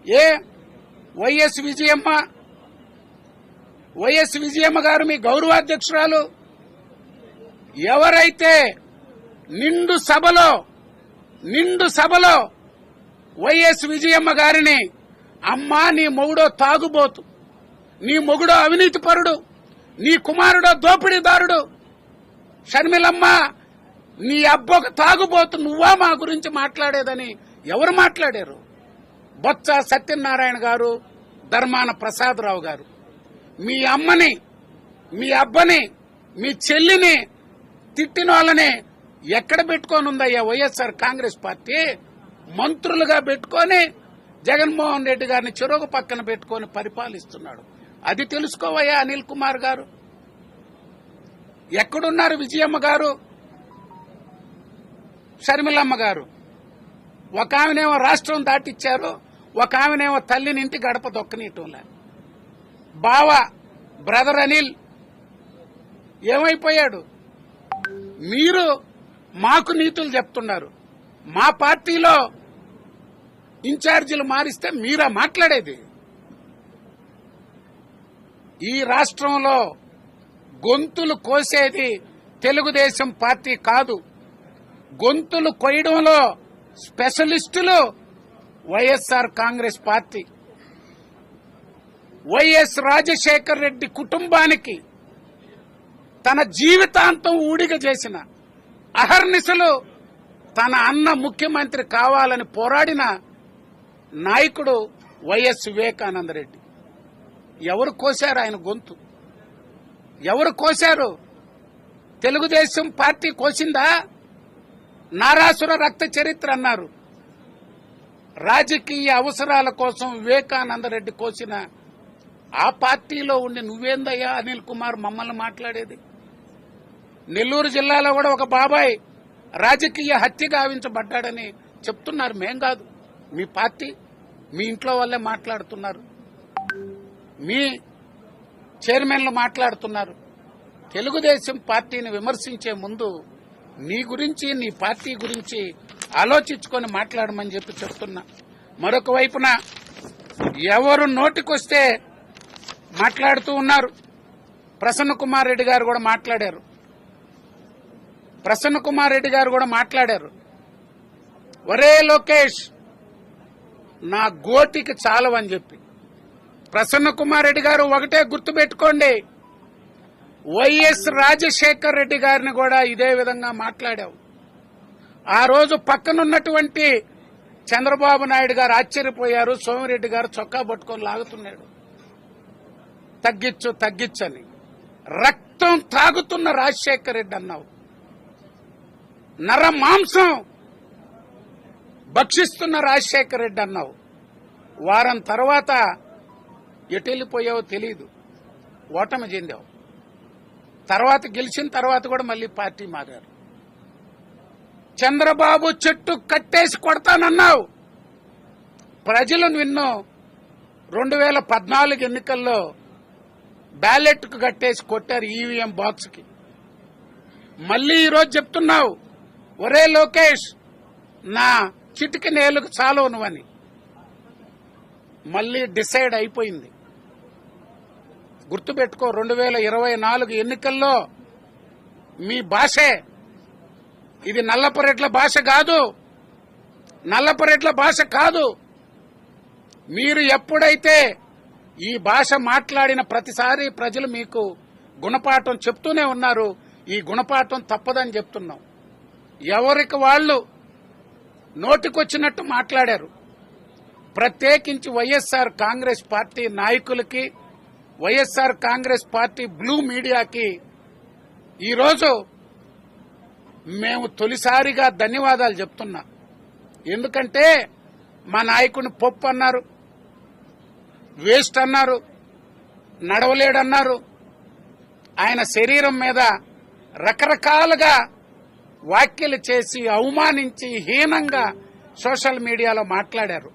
ఏ YS Vijayamma YS Vijayamma garu మీ గౌరవాధ్యక్షురాలు ఎవరైతే నిండు సభలో నిండు సభలో వైఎస్ విజయమ్మ గారిని అమ్మా నీ మొగుడో తాగుబోతు నీ మొగుడో అవినీతిపరుడు నీ కుమారుడో దోపిడీదారుడు షర్మిలమ్మ నీ అబ్బొక తాగుబోతు నువ్వా మా గురించి మాట్లాడేదని ఎవరు మాట్లాడారు బొత్స సత్యనారాయణ గారు ధర్మాన ప్రసాదరావు గారు మీ అమ్మని మీ అబ్బని మీ చెల్లిని తిట్టిన వాళ్ళని ఎక్కడ పెట్టుకొని ఉందయ్యా వైఎస్ఆర్ కాంగ్రెస్ పార్టీ మంత్రులుగా పెట్టుకొని జగన్మోహన్ రెడ్డి గారిని చెరువు పక్కన పెట్టుకొని పరిపాలిస్తున్నాడు అది తెలుసుకోవయ్యా అనిల్ కుమార్ గారు ఎక్కడున్నారు విజయమ్మ గారు షర్మిలమ్మ గారు ఒక ఆమెనేమో రాష్ట్రం దాటిచ్చారు ఒక ఆమెనేమో తల్లిని ఇంటి గడప దొక్కనీయటంలే బావ బ్రదర్ అనిల్ ఏమైపోయాడు మీరు మాకు నీతులు చెప్తున్నారు మా పార్టీలో ఇన్ఛార్జీలు మారిస్తే మీరా మాట్లాడేది ఈ రాష్ట్రంలో గొంతులు కోసేది తెలుగుదేశం పార్టీ కాదు గొంతులు కొయ్యడంలో స్పెషలిస్టులు YSR Congress Party YS Rajasekhar Reddy కుటుంబానికి తన జీవితాంతం ఊడిగ చేసిన అహర్నిశలు తన అన్న ముఖ్యమంత్రి కావాలని పోరాడిన నాయకుడు వైఎస్ వివేకానంద రెడ్డి ఎవరు కోశారు ఆయన గొంతు ఎవరు కోశారు తెలుగుదేశం పార్టీ కోసిందా నారాసుర రక్త చరిత్ర అన్నారు రాజకీయ అవసరాల కోసం వివేకానంద రెడ్డి కోసిన ఆ పార్టీలో ఉండి నువ్వేందయ్యా అనిల్ కుమార్ మమ్మల్ని మాట్లాడేది నెల్లూరు జిల్లాలో కూడా ఒక బాబాయ్ రాజకీయ హత్య గావించబడ్డాడని చెప్తున్నారు మేం కాదు మీ పార్టీ మీ ఇంట్లో వాళ్ళే మాట్లాడుతున్నారు మీ చైర్మన్లు మాట్లాడుతున్నారు తెలుగుదేశం పార్టీని విమర్శించే ముందు నీ గురించి నీ పార్టీ గురించి ఆలోచించుకొని మాట్లాడమని చెప్పి చెప్తున్నా మరొక వైపున ఎవరు నోటికొస్తే మాట్లాడుతూ ఉన్నారు ప్రసన్న కుమార్ రెడ్డి గారు కూడా మాట్లాడారు ప్రసన్న కుమార్ రెడ్డి గారు కూడా మాట్లాడారు ఒరే లోకేష్ నా గోటికి చాలవని చెప్పి ప్రసన్న కుమార్ రెడ్డి గారు ఒకటే గుర్తుపెట్టుకోండి వైఎస్ రాజశేఖర్ రెడ్డి గారిని కూడా ఇదే విధంగా మాట్లాడావు ఆ రోజు పక్కనున్నటువంటి చంద్రబాబు నాయుడు గారు ఆశ్చర్యపోయారు సోమిరెడ్డి గారు చొక్కా పట్టుకొని లాగుతున్నాడు తగ్గించు తగ్గించని రక్తం తాగుతున్న రాజశేఖర్ రెడ్డి అన్నావు నర మాంసం భక్షిస్తున్న రాజశేఖర్ రెడ్డి అన్నావు వారం తర్వాత ఎటు వెళ్ళిపోయావో తెలియదు ఓటమి చెందావు తర్వాత గెలిచిన తర్వాత కూడా మళ్ళీ పార్టీ మారారు చంద్రబాబు చెట్టు కట్టేసి కొడతానన్నావు ప్రజలు నిన్ను రెండు వేల పద్నాలుగు ఎన్నికల్లో బ్యాలెట్ కు కట్టేసి కొట్టారు ఈవీఎం బాక్స్ కి మళ్ళీ ఈరోజు చెప్తున్నావు ఒరే లోకేష్ నా చిటికి నేలకు చాలు నువ్వని మళ్ళీ డిసైడ్ అయిపోయింది గుర్తుపెట్టుకో రెండు వేల ఇరవై నాలుగు ఎన్నికల్లో మీ భాషే ఇది నల్లపరెడ్ల భాష కాదు నల్లపరెడ్ల భాష కాదు మీరు ఎప్పుడైతే ఈ భాష మాట్లాడిన ప్రతిసారి ప్రజలు మీకు గుణపాఠం చెప్తూనే ఉన్నారు ఈ గుణపాఠం తప్పదని చెప్తున్నాం ఎవరికి వాళ్ళు నోటికొచ్చినట్టు మాట్లాడారు ప్రత్యేకించి వైఎస్ఆర్ కాంగ్రెస్ పార్టీ నాయకులకి వైఎస్ఆర్ కాంగ్రెస్ పార్టీ బ్లూ మీడియాకి ఈరోజు మేము తొలిసారిగా ధన్యవాదాలు చెప్తున్నా ఎందుకంటే మా నాయకుని పప్పు అన్నారు వేస్ట్ అన్నారు నడవలేడన్నారు ఆయన శరీరం మీద రకరకాలుగా వ్యాఖ్యలు చేసి అవమానించి హీనంగా సోషల్ మీడియాలో మాట్లాడారు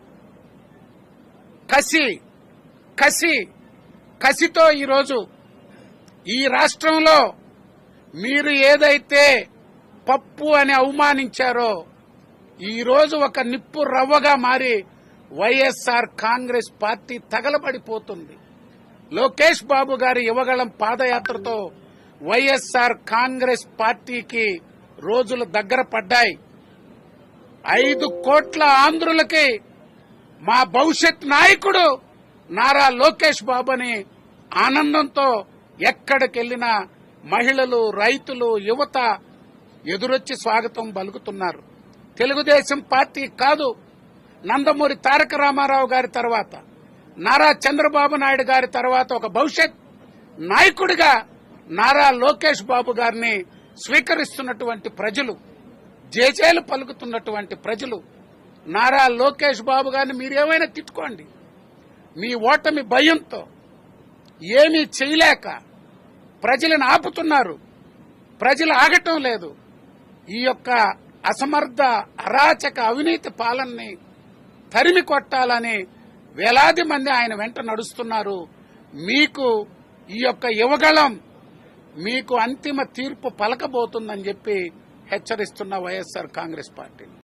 కసి కసి కసితో ఈరోజు ఈ రాష్ట్రంలో మీరు ఏదైతే పప్పు అని అవమానించారో ఈరోజు ఒక నిప్పు రవ్వగా మారి వైఎస్ఆర్ కాంగ్రెస్ పార్టీ తగలబడిపోతుంది లోకేష్ బాబు గారి యువగళం పాదయాత్రతో వైఎస్ఆర్ కాంగ్రెస్ పార్టీకి రోజులు దగ్గర పడ్డాయి ఐదు కోట్ల ఆంధ్రులకి మా భవిష్యత్ నాయకుడు నారా లోకేష్ బాబు అని ఆనందంతో ఎక్కడికెళ్లినా మహిళలు రైతులు యువత ఎదురొచ్చి స్వాగతం పలుకుతున్నారు తెలుగుదేశం పార్టీ కాదు నందమూరి తారక రామారావు గారి తర్వాత నారా చంద్రబాబు నాయుడు గారి తర్వాత ఒక భవిష్యత్ నాయకుడిగా నారా లోకేష్ బాబు గారిని స్వీకరిస్తున్నటువంటి ప్రజలు జేజేలు పలుకుతున్నటువంటి ప్రజలు నారా లోకేష్ బాబు గారిని మీరేమైనా తిట్టుకోండి మీ ఓటమి భయంతో ఏమీ చేయలేక ప్రజలను ఆపుతున్నారు ప్రజలు ఆగటం లేదు ఈ యొక్క అసమర్థ అరాచక అవినీతి పాలనని తరిమి కొట్టాలని వేలాది మంది ఆయన వెంట నడుస్తున్నారు మీకు ఈ యొక్క యువగళం మీకు అంతిమ తీర్పు పలకబోతుందని చెప్పి హెచ్చరిస్తున్న వైఎస్ఆర్ కాంగ్రెస్ పార్టీ